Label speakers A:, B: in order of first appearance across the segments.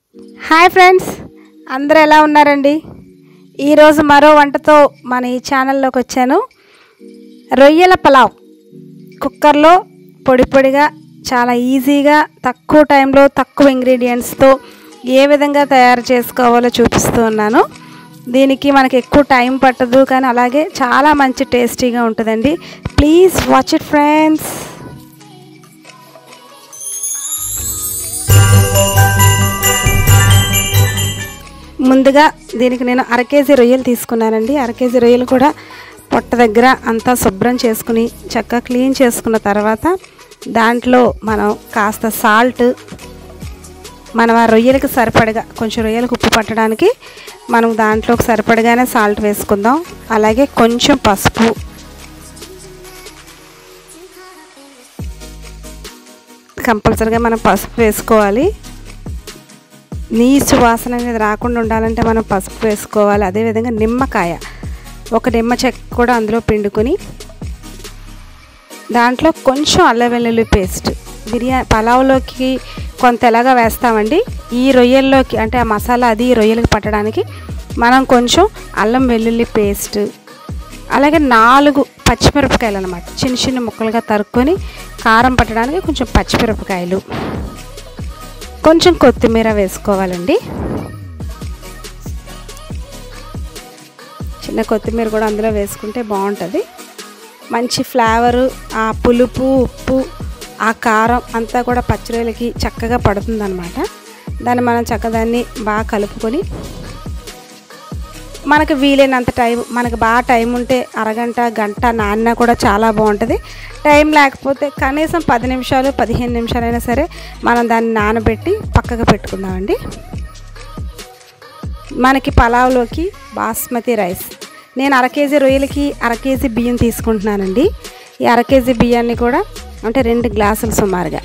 A: hi friends అందరూ ఎలా ఉన్నారండి ఈరోజు మరో వంటతో మన ఈ ఛానల్లోకి వచ్చాను రొయ్యల పలావ్ కుక్కర్లో పొడి పొడిగా చాలా ఈజీగా తక్కువ టైంలో తక్కువ ఇంగ్రీడియంట్స్తో ఏ విధంగా తయారు చేసుకోవాలో చూపిస్తూ ఉన్నాను దీనికి మనకి ఎక్కువ టైం పట్టదు కానీ అలాగే చాలా మంచి టేస్టీగా ఉంటుందండి ప్లీజ్ వాచ్ ఇట్ ఫ్రెండ్స్ ముందుగా దీనికి నేను అర కేజీ రొయ్యలు తీసుకున్నానండి అర కేజీ రొయ్యలు కూడా పొట్ట దగ్గర అంతా శుభ్రం చేసుకుని చక్కగా క్లీన్ చేసుకున్న తర్వాత దాంట్లో మనం కాస్త సాల్ట్ మనం ఆ రొయ్యలకు సరిపడగా కొంచెం రొయ్యలకు ఉప్పు పట్టడానికి మనం దాంట్లోకి సరిపడగానే సాల్ట్ వేసుకుందాం అలాగే కొంచెం పసుపు కంపల్సరిగా మనం పసుపు వేసుకోవాలి నీచు వాసన అనేది రాకుండా ఉండాలంటే మనం పసుపు వేసుకోవాలి అదేవిధంగా నిమ్మకాయ ఒక నిమ్మ చెక్క కూడా అందులో పిండుకొని దాంట్లో కొంచెం అల్లం వెల్లుల్లి పేస్ట్ బిర్యానీ పలావ్లోకి కొంత ఎలాగా వేస్తామండి ఈ రొయ్యల్లోకి అంటే ఆ మసాలా అది ఈ రొయ్యలకి పట్టడానికి మనం కొంచెం అల్లం వెల్లుల్లి పేస్ట్ అలాగే నాలుగు పచ్చిమిరపకాయలు అనమాట చిన్న చిన్న ముక్కలుగా తరుక్కొని కారం పట్టడానికి కొంచెం పచ్చిమిరపకాయలు కొంచెం కొత్తిమీర వేసుకోవాలండి చిన్న కొత్తిమీర కూడా అందులో వేసుకుంటే బాగుంటుంది మంచి ఫ్లేవరు ఆ పులుపు ఉప్పు ఆ కారం అంతా కూడా పచ్చిరొయ్యలకి చక్కగా పడుతుందన్నమాట దాన్ని మనం చక్కదాన్ని బాగా కలుపుకొని మనకు వీలైనంత టైం మనకు బాగా టైం ఉంటే అరగంట గంట నానినా కూడా చాలా బాగుంటుంది టైం లేకపోతే కనీసం పది నిమిషాలు పదిహేను నిమిషాలైనా సరే మనం దాన్ని నానబెట్టి పక్కకు పెట్టుకుందామండి మనకి పలావ్లోకి బాస్మతి రైస్ నేను అర కేజీ రొయ్యలకి అర కేజీ బియ్యం తీసుకుంటున్నానండి ఈ అర కేజీ బియ్యాన్ని కూడా అంటే రెండు గ్లాసులు సుమారుగా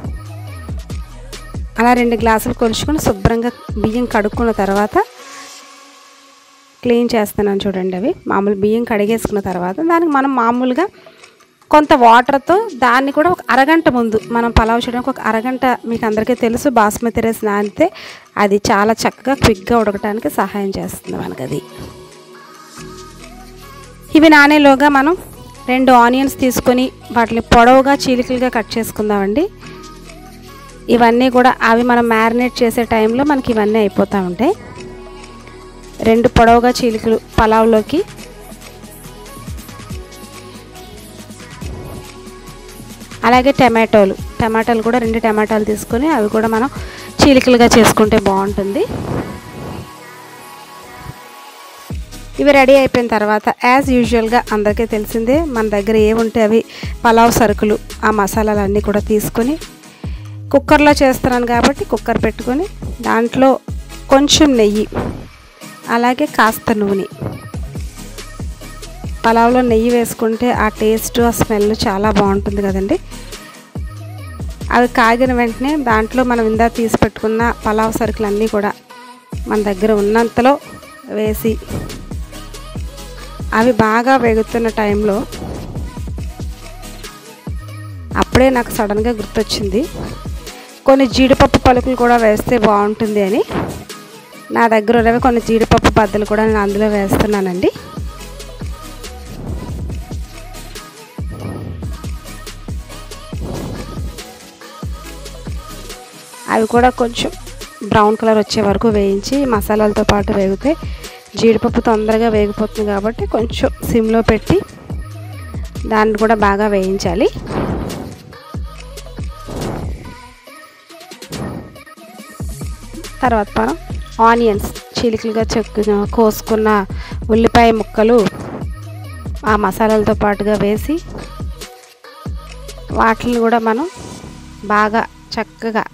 A: అలా రెండు గ్లాసులు కొలుచుకొని శుభ్రంగా బియ్యం కడుక్కున్న తర్వాత క్లీన్ చేస్తున్నాను చూడండి అవి మామూలు బియ్యం కడిగేసుకున్న తర్వాత దానికి మనం మామూలుగా కొంత వాటర్తో దాన్ని కూడా ఒక అరగంట ముందు మనం పలావ్ చేయడానికి ఒక అరగంట మీకు అందరికీ తెలుసు బాస్మతి రైస్ నానితే అది చాలా చక్కగా క్విక్గా ఉడకడానికి సహాయం చేస్తుంది మనకు అది ఇవి నానేలోగా మనం రెండు ఆనియన్స్ తీసుకొని వాటిని పొడవుగా చీలికలుగా కట్ చేసుకుందామండి ఇవన్నీ కూడా అవి మనం మ్యారినేట్ చేసే టైంలో మనకి ఇవన్నీ అయిపోతూ ఉంటాయి రెండు పొడవుగా చీలికలు పలావ్లోకి అలాగే టమాటోలు టమాటాలు కూడా రెండు టమాటాలు తీసుకొని అవి కూడా మనం చీలికలుగా చేసుకుంటే బాగుంటుంది ఇవి రెడీ అయిపోయిన తర్వాత యాజ్ యూజువల్గా అందరికీ తెలిసిందే మన దగ్గర ఏముంటే అవి పలావ్ సరుకులు ఆ మసాలాలన్నీ కూడా తీసుకొని కుక్కర్లో చేస్తున్నాను కాబట్టి కుక్కర్ పెట్టుకొని దాంట్లో కొంచెం నెయ్యి అలాగే కాస్త నూనె పలావ్లో నెయ్యి వేసుకుంటే ఆ టేస్ట్ ఆ స్మెల్ చాలా బాగుంటుంది కదండి అవి కాగిన వెంటనే దాంట్లో మనం ఇందా తీసి పెట్టుకున్న పలావ్ సరుకులు అన్నీ కూడా మన దగ్గర ఉన్నంతలో వేసి అవి బాగా వేగుతున్న టైంలో అప్పుడే నాకు సడన్గా గుర్తొచ్చింది కొన్ని జీడిపప్పు పలుకులు కూడా వేస్తే బాగుంటుంది అని నా దగ్గర ఉన్నవి కొన్ని జీడిపప్పు బద్దలు కూడా నేను అందులో వేస్తున్నానండి అవి కూడా కొంచెం బ్రౌన్ కలర్ వచ్చే వరకు వేయించి మసాలాలతో పాటు వేగితే జీడిపప్పు తొందరగా వేగిపోతుంది కాబట్టి కొంచెం సిమ్లో పెట్టి దాన్ని కూడా బాగా వేయించాలి తర్వాత మనం ఆనియన్స్ చీలికలుగా చెక్కు కోసుకున్న ఉల్లిపాయ ముక్కలు ఆ మసాలాలతో పాటుగా వేసి వాటిని కూడా మనం బాగా చక్కగా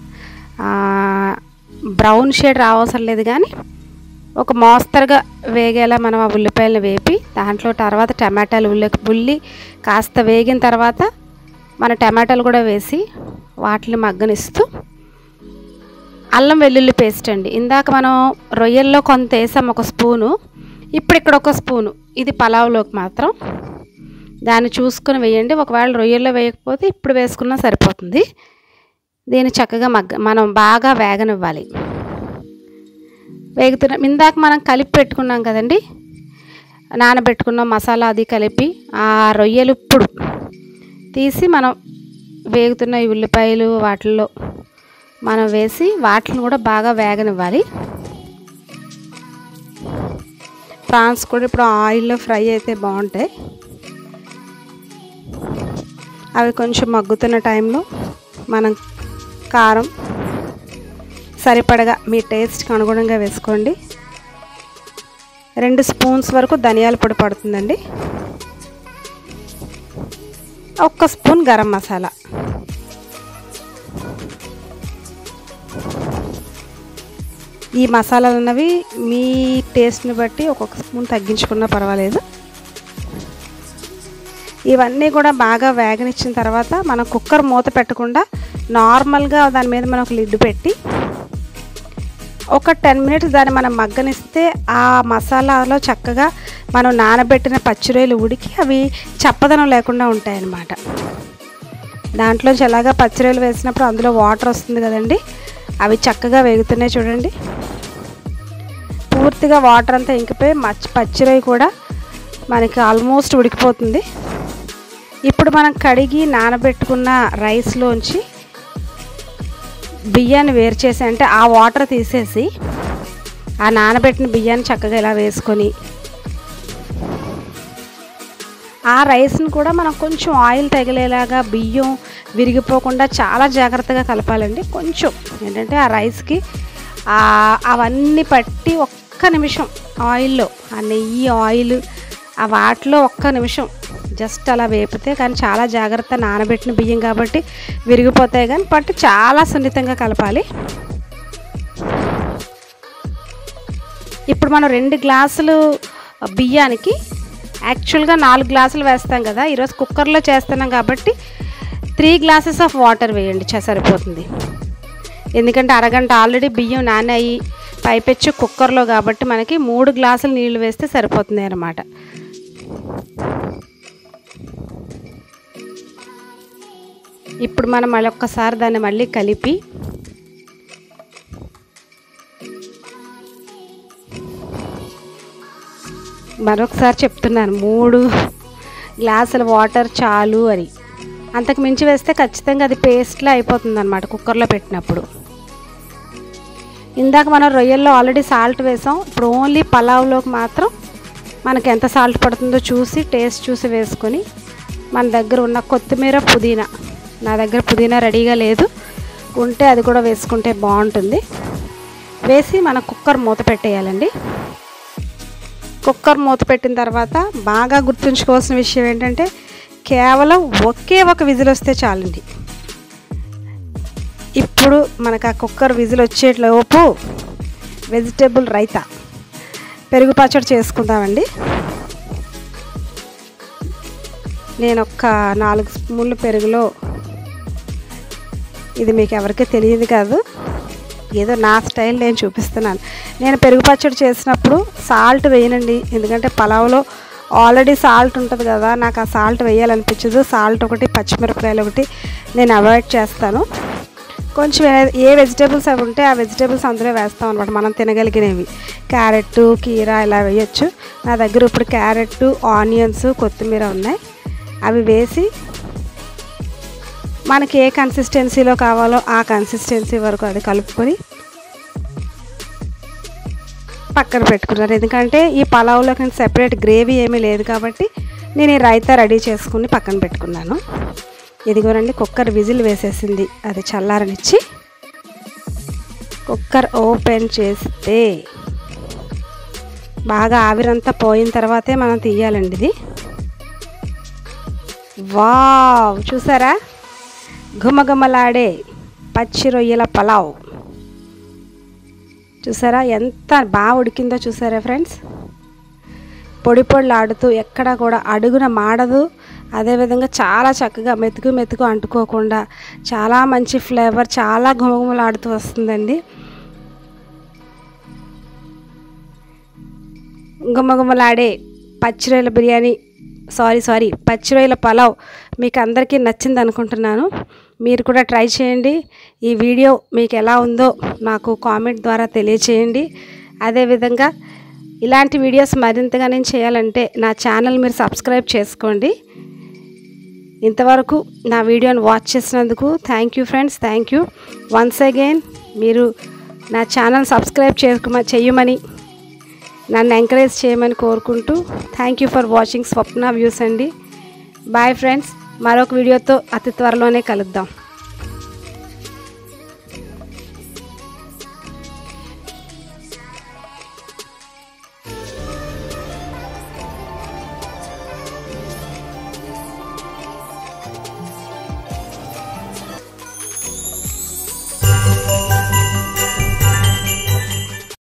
A: బ్రౌన్ షేడ్ రావసరం లేదు కానీ ఒక మోస్తరుగా వేగేలా మనం ఆ ఉల్లిపాయలను వేపి దాంట్లో తర్వాత టమాటాలు ఉల్లి ఉల్లి కాస్త వేగిన తర్వాత మన టమాటాలు కూడా వేసి వాటిని మగ్గనిస్తూ అల్లం వెల్లుల్లి పేస్ట్ అండి ఇందాక మనం రొయ్యల్లో కొంత వేసాం ఒక స్పూను ఇప్పుడు ఇక్కడ ఒక స్పూను ఇది పలావ్లోకి మాత్రం దాన్ని చూసుకొని వేయండి ఒకవేళ రొయ్యల్లో వేయకపోతే ఇప్పుడు వేసుకున్నా సరిపోతుంది దీన్ని చక్కగా మగ్గ మనం బాగా వేగనివ్వాలి వేగుతున్న ఇందాక మనం కలిపి పెట్టుకున్నాం కదండి నానబెట్టుకున్న మసాలా అది కలిపి ఆ రొయ్యలు ఇప్పుడు తీసి మనం వేగుతున్న ఈ ఉల్లిపాయలు వాటిల్లో మనం వేసి వాటిని కూడా బాగా వేగనివ్వాలి ప్రాన్స్ కూడా ఇప్పుడు ఆయిల్లో ఫ్రై అయితే బాగుంటాయి అవి కొంచెం మగ్గుతున్న టైంలో మనం కారం సరిపడగా మీ టేస్ట్కి అనుగుణంగా వేసుకోండి రెండు స్పూన్స్ వరకు ధనియాల పొడి పడుతుందండి ఒక్క స్పూన్ గరం మసాలా ఈ మసాలాలు అన్నవి మీ టేస్ట్ని బట్టి ఒక్కొక్క స్పూన్ తగ్గించుకున్నా పర్వాలేదు ఇవన్నీ కూడా బాగా వేగనిచ్చిన తర్వాత మనం కుక్కర్ మూత పెట్టకుండా నార్మల్గా దాని మీద మనం ఒక లిడ్ పెట్టి ఒక టెన్ మినిట్స్ దాన్ని మనం మగ్గనిస్తే ఆ మసాలాలో చక్కగా మనం నానబెట్టిన పచ్చిరొయ్యలు ఉడికి అవి చప్పదనం లేకుండా ఉంటాయన్నమాట దాంట్లోంచి ఎలాగా పచ్చిరొయ్యలు వేసినప్పుడు అందులో వాటర్ వస్తుంది కదండి అవి చక్కగా వేగుతున్నాయి చూడండి పూర్తిగా వాటర్ అంతా ఇంకిపోయి మచ్చి పచ్చిరొయ్య కూడా మనకి ఆల్మోస్ట్ ఉడికిపోతుంది ఇప్పుడు మనం కడిగి నానబెట్టుకున్న రైస్లోంచి బియ్యాన్ని వేరు చేసి అంటే ఆ వాటర్ తీసేసి ఆ నానబెట్టిన బియ్యాన్ని చక్కగా ఇలా వేసుకొని ఆ రైస్ని కూడా మనం కొంచెం ఆయిల్ తగిలేలాగా బియ్యం విరిగిపోకుండా చాలా జాగ్రత్తగా కలపాలండి కొంచెం ఏంటంటే ఆ రైస్కి అవన్నీ పట్టి ఒక్క నిమిషం ఆయిల్లో ఆ నెయ్యి ఆయిల్ ఆ వాటిలో ఒక్క నిమిషం జస్ట్ అలా వేపితే కానీ చాలా జాగ్రత్త నానబెట్టిన బియ్యం కాబట్టి విరిగిపోతాయి కానీ పట్టి చాలా సున్నితంగా కలపాలి ఇప్పుడు మనం రెండు గ్లాసులు బియ్యానికి యాక్చువల్గా నాలుగు గ్లాసులు వేస్తాం కదా ఈరోజు కుక్కర్లో చేస్తున్నాం కాబట్టి త్రీ గ్లాసెస్ ఆఫ్ వాటర్ వేయండి చ సరిపోతుంది ఎందుకంటే అరగంట ఆల్రెడీ బియ్యం నానాయి పైపెచ్చు కుక్కర్లో కాబట్టి మనకి మూడు గ్లాసులు నీళ్లు వేస్తే సరిపోతుంది అన్నమాట ఇప్పుడు మనం మళ్ళీ ఒక్కసారి దాన్ని మళ్ళీ కలిపి మరొకసారి చెప్తున్నాను మూడు గ్లాసుల వాటర్ చాలు అని అంతకు మించి వేస్తే ఖచ్చితంగా అది పేస్ట్లా అయిపోతుంది అనమాట కుక్కర్లో పెట్టినప్పుడు ఇందాక మనం రొయ్యల్లో ఆల్రెడీ సాల్ట్ వేసాం ఇప్పుడు ఓన్లీ పలావ్లోకి మాత్రం మనకి ఎంత సాల్ట్ పడుతుందో చూసి టేస్ట్ చూసి వేసుకొని మన దగ్గర ఉన్న కొత్తిమీర పుదీనా నా దగ్గర పుదీనా రెడీగా లేదు ఉంటే అది కూడా వేసుకుంటే బాగుంటుంది వేసి మన కుక్కర్ మూత పెట్టేయాలండి కుక్కర్ మూత పెట్టిన తర్వాత బాగా గుర్తుంచుకోవాల్సిన విషయం ఏంటంటే కేవలం ఒకే ఒక విజిల్ వస్తే చాలండి ఇప్పుడు మనకు ఆ కుక్కర్ విజిల్ వచ్చేలోపు వెజిటేబుల్ రైతా పెరుగు పచ్చడి చేసుకుందామండి నేను ఒక నాలుగు స్పూన్లు పెరుగులో ఇది మీకు ఎవరికీ తెలియదు కాదు ఏదో నా స్టైల్ నేను చూపిస్తున్నాను నేను పెరుగు పచ్చడి చేసినప్పుడు సాల్ట్ వేయనండి ఎందుకంటే పలావ్లో ఆల్రెడీ సాల్ట్ ఉంటుంది కదా నాకు ఆ సాల్ట్ వేయాలనిపించదు సాల్ట్ ఒకటి పచ్చిమిరపకాయలు ఒకటి నేను అవాయిడ్ చేస్తాను కొంచెం ఏ వెజిటేబుల్స్ అవి ఉంటే ఆ వెజిటేబుల్స్ అందులో వేస్తాం అనమాట మనం తినగలిగినవి క్యారెట్ కీరా ఇలా వేయచ్చు నా దగ్గర ఇప్పుడు క్యారెట్ ఆనియన్స్ కొత్తిమీర ఉన్నాయి అవి వేసి మనకి ఏ కన్సిస్టెన్సీలో కావాలో ఆ కన్సిస్టెన్సీ వరకు అది కలుపుకొని పక్కన పెట్టుకున్నారు ఎందుకంటే ఈ పలావ్లోకి సెపరేట్ గ్రేవీ ఏమీ లేదు కాబట్టి నేను ఈ రైతా రెడీ చేసుకుని పక్కన పెట్టుకున్నాను ఇదిగోనండి కుక్కర్ విజిల్ వేసేసింది అది చల్లారనిచ్చి కుక్కర్ ఓపెన్ చేస్తే బాగా ఆవిరంతా పోయిన తర్వాతే మనం తీయాలండి ఇది వావ్ చూసారా ఘుమఘుమలాడే పచ్చి రొయ్యల పలావ్ చూసారా ఎంత బాగా ఉడికిందో చూసారా ఫ్రెండ్స్ పొడి పొడిలాడుతూ ఎక్కడ కూడా అడుగున మాడదు అదేవిధంగా చాలా చక్కగా మెతుకు మెతుకు అంటుకోకుండా చాలా మంచి ఫ్లేవర్ చాలా ఘుమఘుమలాడుతూ వస్తుందండి గుమ్మగుమ్మలాడే పచ్చిరొయ్యల బిర్యానీ సారీ సారీ పచ్చిరొయ్యల పలావ్ మీకు అందరికీ నచ్చింది అనుకుంటున్నాను మీరు కూడా ట్రై చేయండి ఈ వీడియో మీకు ఎలా ఉందో నాకు కామెంట్ ద్వారా తెలియచేయండి అదేవిధంగా ఇలాంటి వీడియోస్ మరింతగా నేను చేయాలంటే నా ఛానల్ మీరు సబ్స్క్రైబ్ చేసుకోండి ఇంతవరకు నా వీడియోని వాచ్ చేసినందుకు thank you friends thank you once again మీరు నా ఛానల్ సబ్స్క్రైబ్ చేసుకోమ చేయమని నన్ను ఎంకరేజ్ చేయమని కోరుకుంటూ thank you for watching Swapna views అండి బాయ్ ఫ్రెండ్స్ మరొక వీడియోతో అతి త్వరలోనే కలుద్దాం